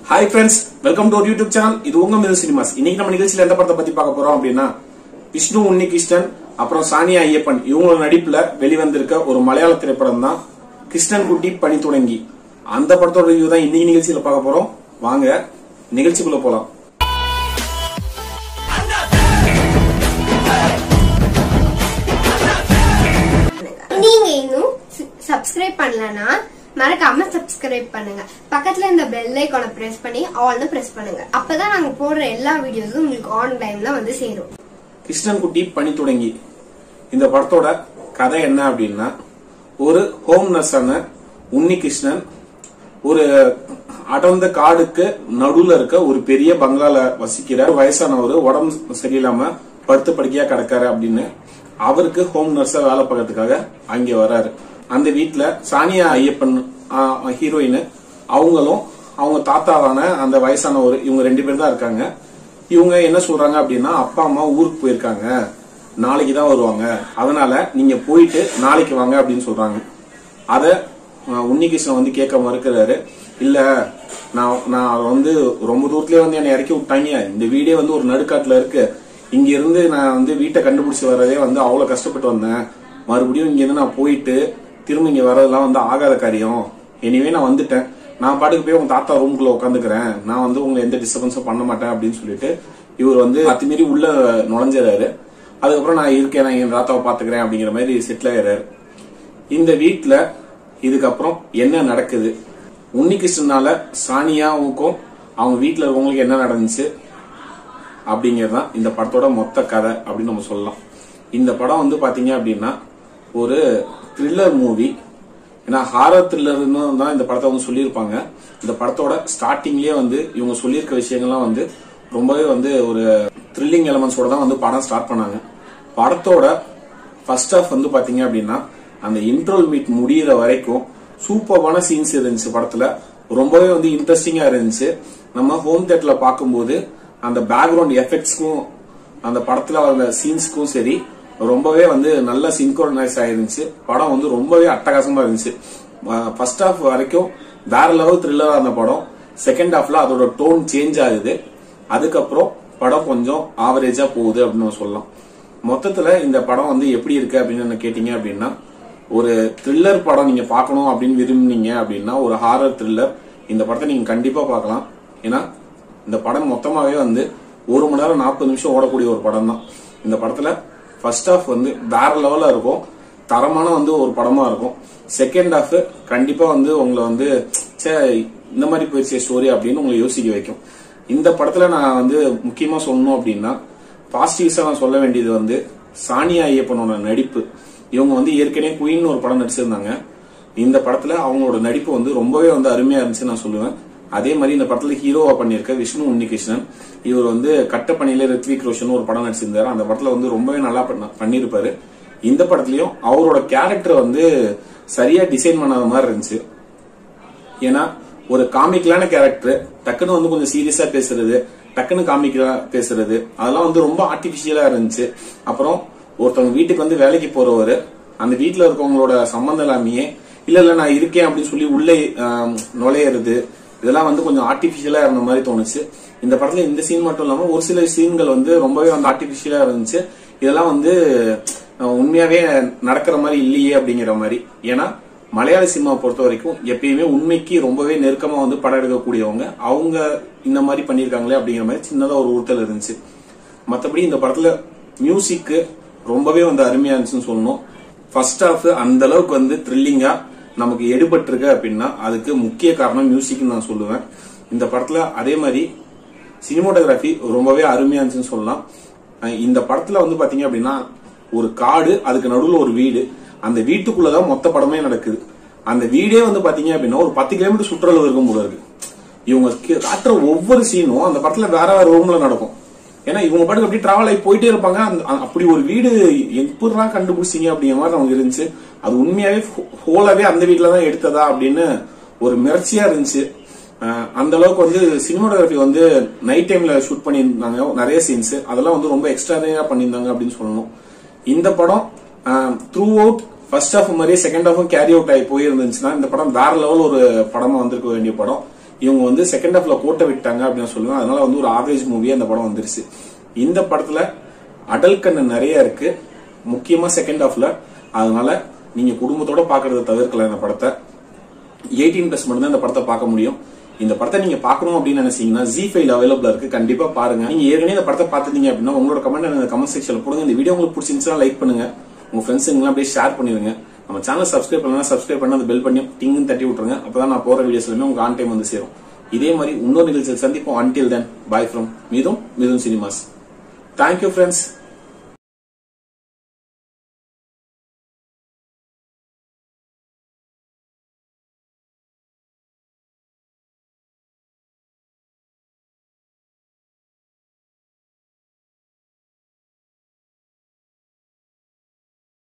hi friends welcome to YouTube channel இது உங்க மிது cinemas இன்னைக்கு நம்ம நிகழ்ச்சியில எந்த படத்தை பத்தி பார்க்க போறோம் அப்படின்னா விஷ்ணு உன்னிகிருஷ்ணன் அப்புறம் சானியா ஐயப்பன் இவங்களோட நடிப்புல வெளிவந்திருக்க ஒரு மலையாள திரைப்படம் தான் கிருஷ்ணன் குட்டி பணி தொடங்கி அந்த படத்தோட ரிவ்யூ தான் இன்னைக்கு நிகழ்ச்சியில பார்க்க போறோம் வாங்க நிகழ்ச்சிக்குள்ள போலாம் நீங்க இன்னும் சப்ஸ்கிரைப் பண்ணலனா மறக்காம சப்ஸ்கிரைப் பண்ணுங்க பக்கத்துல இந்த பெல் ஐகானை பிரஸ் பண்ணி ஆல்னு பிரஸ் பண்ணுங்க அப்பதான் நாங்க போடுற எல்லா வீடியோஸும் உங்களுக்கு ஆன் டைம்ல வந்து சேரும் கிருஷ்ணன் குட்டி பணி தொடங்கி இந்த படத்தோட கதை என்ன அப்படின்னா ஒரு ஹோம் நர்ஸான உன்னிகிருஷ்ணன் ஒரு அடர்ந்த காடுக்கு நடுவுல இருக்க ஒரு பெரிய பங்களால வசிக்கிறார் வயசானவர் உடம்பு சரியில்லாம படுத்து படுக்கையா கிடக்காரு அப்படின்னு அவருக்கு ஹோம் நர்ஸா வேலை பார்க்கறதுக்காக அங்க வராரு அந்த வீட்ல சானியா ஐயப்பன் ஹீரோயின் அவங்களும் அவங்க தாத்தாவான அந்த வயசானவர் இவங்க ரெண்டு பேர் தான் இருக்காங்க இவங்க என்ன சொல்றாங்க அப்படின்னா அப்பா அம்மா ஊருக்கு போயிருக்காங்க நாளைக்கு தான் வருவாங்க அதனால நீங்க போயிட்டு நாளைக்கு வாங்க அப்படின்னு சொல்றாங்க அத அஹ், உன்னிகிருஷ்ணன் வந்து கேட்க மறுக்கிறாரு இல்ல நான் நான் வந்து ரொம்ப தூரத்துலயே வந்து என்னை இறக்கி விட்டாங்க இந்த வீடே வந்து ஒரு நடுக்காட்டுல இருக்கு இங்க இருந்து நான் வந்து வீட்டை கண்டுபிடிச்சு வர்றதே வந்து அவ்வளவு கஷ்டப்பட்டு வந்தேன் மறுபடியும் இங்க இருந்து நான் போயிட்டு திரும்ப இங்க வர்றதெல்லாம் வந்து ஆகாத காரியம் எனிவே நான் வந்துட்டேன் நான் பாட்டுக்கு போய் உங்க தாத்தா ரூம்குள்ள உட்காந்துக்கிறேன் நான் வந்து உங்களை எந்த டிஸ்டர்பன்ஸும் பண்ண மாட்டேன் அப்படின்னு சொல்லிட்டு இவர் வந்து அத்துமீறி உள்ள நுழைஞ்சிடறாரு அதுக்கப்புறம் நான் இருக்கேன் நான் என் தாத்தாவை பாத்துக்கிறேன் அப்படிங்கிற மாதிரி செட்டில் ஆயிடுறாரு இந்த வீட்ல இதுக்கப்புறம் என்ன நடக்குது உன்னிகிருஷ்ணனால சானியாவுக்கும் அவங்க வீட்ல இருக்கவங்களுக்கு என்ன நடந்துச்சு அப்படிங்கிறது தான் இந்த படத்தோட மொத்த கதை அப்படின்னு நம்ம சொல்லலாம் இந்த படம் வந்து பாத்தீங்க அப்படின்னா ஒரு த்ரில்லர் மூவி ஏன்னா ஹாரர் த்ரில்லர்னு தான் இந்த படத்தை வந்து சொல்லியிருப்பாங்க இந்த படத்தோட ஸ்டார்டிங்லயே வந்து இவங்க சொல்லியிருக்க விஷயங்கள்லாம் வந்து ரொம்பவே வந்து ஒரு த்ரில்லிங் எலமெண்ட்ஸோட தான் வந்து படம் ஸ்டார்ட் பண்ணாங்க படத்தோட ஃபர்ஸ்ட் ஹாஃப் வந்து பாத்தீங்க அப்படின்னா அந்த இன்ட்ரோல் மீட் முடியிற வரைக்கும் சூப்பரான சீன்ஸ் இருந்துச்சு படத்துல ரொம்பவே வந்து இன்ட்ரெஸ்டிங்கா இருந்துச்சு நம்ம ஹோம் தியேட்டர்ல பார்க்கும்போது அந்த பேக்ரவுண்ட் எஃபெக்ட்ஸ்க்கும் அந்த படத்துல வந்த சீன்ஸ்க்கும் சரி ரொம்பவே வந்து நல்ல சின்க்ரோனைஸ் ஆயிருந்துச்சு படம் வந்து ரொம்பவே அட்டகாசமா இருந்துச்சு ஃபர்ஸ்ட் ஹாஃப் வரைக்கும் வேற லெவல் த்ரில்லரா இருந்த படம் செகண்ட் ஹாஃப்ல அதோட டோன் சேஞ்ச் ஆகுது அதுக்கப்புறம் படம் கொஞ்சம் ஆவரேஜா போகுது அப்படின்னு நம்ம சொல்லலாம் மொத்தத்துல இந்த படம் வந்து எப்படி இருக்கு அப்படின்னு என்ன கேட்டீங்க அப்படின்னா ஒரு த்ரில்லர் படம் நீங்க பார்க்கணும் அப்படின்னு விரும்புனீங்க அப்படின்னா ஒரு ஹாரர் த்ரில்லர் இந்த படத்தை நீங்க கண்டிப்பா பார்க்கலாம் ஏன்னா இந்த படம் மொத்தமாவே வந்து ஒரு மணி நேரம் நாற்பது நிமிஷம் ஓடக்கூடிய ஒரு படம் தான் இந்த படத்துல ஃபர்ஸ்ட் ஹாஃப் வந்து வேற லெவலா இருக்கும் தரமான வந்து ஒரு படமா இருக்கும் செகண்ட் ஹாஃப் கண்டிப்பா வந்து உங்களை வந்து ச்சே இந்த மாதிரி போயிடுச்சு ஸ்டோரி அப்படின்னு உங்களை யோசிக்க வைக்கும் இந்த படத்துல நான் வந்து முக்கியமா சொல்லணும் அப்படின்னா பாசிட்டிவ்ஸா நான் சொல்ல வேண்டியது வந்து சானியா ஐயப்பனோட நடிப்பு இவங்க வந்து ஏற்கனவே குயின் ஒரு படம் நடிச்சிருந்தாங்க இந்த படத்துல அவங்களோட நடிப்பு வந்து ரொம்பவே வந்து அருமையா இருந்துச்சு நான் சொல்லுவேன் அதே மாதிரி இந்த படத்துல ஹீரோவா பண்ணியிருக்க விஷ்ணு உன்னிகிருஷ்ணன் இவர் வந்து கட்டப்பணியில ரித்விக் ரோஷன் ஒரு படம் நடிச்சிருந்தாரு அந்த படத்துல வந்து ரொம்பவே நல்லா பண்ண- பண்ணியிருப்பாரு இந்த படத்துலயும் அவரோட கேரக்டர் வந்து சரியா டிசைன் பண்ணாத மாதிரி இருந்துச்சு ஏன்னா ஒரு காமிக்கலான கேரக்டர் டக்குன்னு வந்து கொஞ்சம் சீரியஸா பேசுறது டக்குன்னு காமிக்கலா பேசுறது அதெல்லாம் வந்து ரொம்ப ஆர்டிபிஷியலா இருந்துச்சு அப்புறம் ஒருத்தவங்க வீட்டுக்கு வந்து வேலைக்கு போறவரு அந்த வீட்டுல இருக்கவங்களோட சம்பந்தம் இல்லாமையே இல்ல இல்ல நான் இருக்கேன் அப்படின்னு சொல்லி உள்ளே ஆம், நுழையிறது இதெல்லாம் வந்து கொஞ்சம் ஆர்டிபிஷியலா இருந்த மாதிரி தோணுச்சு இந்த படத்துல இந்த சீன் மட்டும் இல்லாம ஒரு சில சீன்கள் வந்து ரொம்பவே வந்து ஆர்டிபிஷியலா இருந்துச்சு இதெல்லாம் வந்து அஹ், உண்மையாவே நடக்கிற மாதிரி இல்லையே அப்படிங்கிற மாதிரி ஏன்னா மலையாள சினிமாவை பொறுத்த வரைக்கும் எப்பயுமே உண்மைக்கு ரொம்பவே நெருக்கமா வந்து படம் எடுக்கக்கூடியவங்க அவங்க இந்த மாதிரி பண்ணியிருக்காங்களே அப்படிங்கிற மாதிரி சின்னதா ஒரு உறுத்தல் இருந்துச்சு மத்தபடி இந்த படத்துல மியூசிக் ரொம்பவே வந்து அருமையா இருந்துச்சுன்னு சொல்லணும் ஃபர்ஸ்ட் ஹாஃப் அந்த அளவுக்கு வந்து த்ரில்லிங்கா நமக்கு எடுபட்டிருக்கு அப்படின்னா அதுக்கு முக்கிய காரணம் மியூசிக்னு நான் சொல்லுவேன் இந்த படத்துல அதே மாதிரி சினிமோட்டோகிராஃபி ரொம்பவே அருமையா இருந்துச்சுன்னு சொல்லலாம் அஹ் இந்த படத்துல வந்து பாத்தீங்க அப்படின்னா ஒரு காடு அதுக்கு நடுவுல ஒரு வீடு அந்த வீட்டுக்குள்ளதான் மொத்த படமே நடக்குது அந்த வீடே வந்து பாத்தீங்க அப்படின்னா ஒரு பத்து கிலோமீட்டர் சுற்றளவு இருக்கும் போல இருக்கு இவங்க கி- காட்டுற ஒவ்வொரு சீனும் அந்த படத்துல வேற வேற ரூம்ல நடக்கும் ஏன்னா இவங்க பாட்டுக்கு அப்படி டிராவல் ஆகி போயிட்டே இருப்பாங்க அந்த- அ- அப்படி ஒரு வீடு எப்படிலாம் கண்டுபிடிச்சிங்க அப்படிங்கிற மாதிரி நமக்கு இருந்துச்சு அது உண்மையாவே ஹோலாவே அந்த வீட்டுல தான் எடுத்ததா அப்படின்னு ஒரு மிரட்சியா இருந்துச்சு அஹ் அந்த அளவுக்கு வந்து சினிமாட்டோகிராஃபி வந்து நைட் டைம்ல ஷூட் பண்ணியிருந்தாங்க நிறைய சீன்ஸ் அதெல்லாம் வந்து ரொம்ப எக்ஸ்ட்ராடினரியா பண்ணியிருந்தாங்க அப்படின்னு சொல்லணும் இந்த படம் த்ரூ அவுட் ஃபர்ஸ்ட் ஹாஃப் மாதிரியே செகண்ட் ஹாஃபும் கேரி அவுட் ஆகி போயிருந்துச்சுன்னா இந்த படம் வேற லெவல் ஒரு படமா வந்திருக்க வேண்டிய படம் இவங்க வந்து செகண்ட் ஹாஃப்ல கோட்டை விட்டாங்க அப்படின்னு சொல்லுவேன் அதனால வந்து ஒரு ஆவரேஜ் மூவியா அந்த படம் வந்துருச்சு இந்த படத்துல அடல் கண்ணு நிறைய இருக்கு முக்கியமா செகண்ட் ஹாஃப்ல அதனால நீங்க குடும்பத்தோட பாக்குறத தவிர்க்கலாம் இந்த படத்தை எயிட்டீன் பிளஸ் மட்டும் தான் இந்த படத்தை பார்க்க முடியும் இந்த படத்தை நீங்க பார்க்கணும் அப்படின்னு நினைச்சீங்கன்னா ஜி ஃபைல் அவைலபிளா இருக்கு கண்டிப்பா பாருங்க நீங்க ஏற்கனவே இந்த படத்தை பார்த்துட்டீங்க அப்படின்னா உங்களோட கமெண்ட் இந்த கமெண்ட் செக்ஷன்ல போடுங்க இந்த வீடியோ உங்களுக்கு பிடிச்சிருந்துச்சுன்னா லைக் பண்ணுங்க உங்க ஃப்ரெண்ட்ஸுங்களாம் அப்படியே ஷேர் பண்ணிருங்க நம்ம சேனல் சப்ஸ்கிரைப் பண்ணலாம் சப்ஸ்கிரைப் பண்ணி அந்த பெல் பண்ணி டிங்னு தட்டி விட்டுருங்க அப்பதான் நான் போற வீடியோஸ் எல்லாமே உங்க ஆன் டைம் வந்து சேரும் இதே மாதிரி இன்னொரு நிகழ்ச்சியில் சந்திப்போம் அன்டில் தென் பாய் ஃப்ரம் மீதும் மீதும் சினிமாஸ் தேங்க்யூ ஃப்ரெண்ட்ஸ்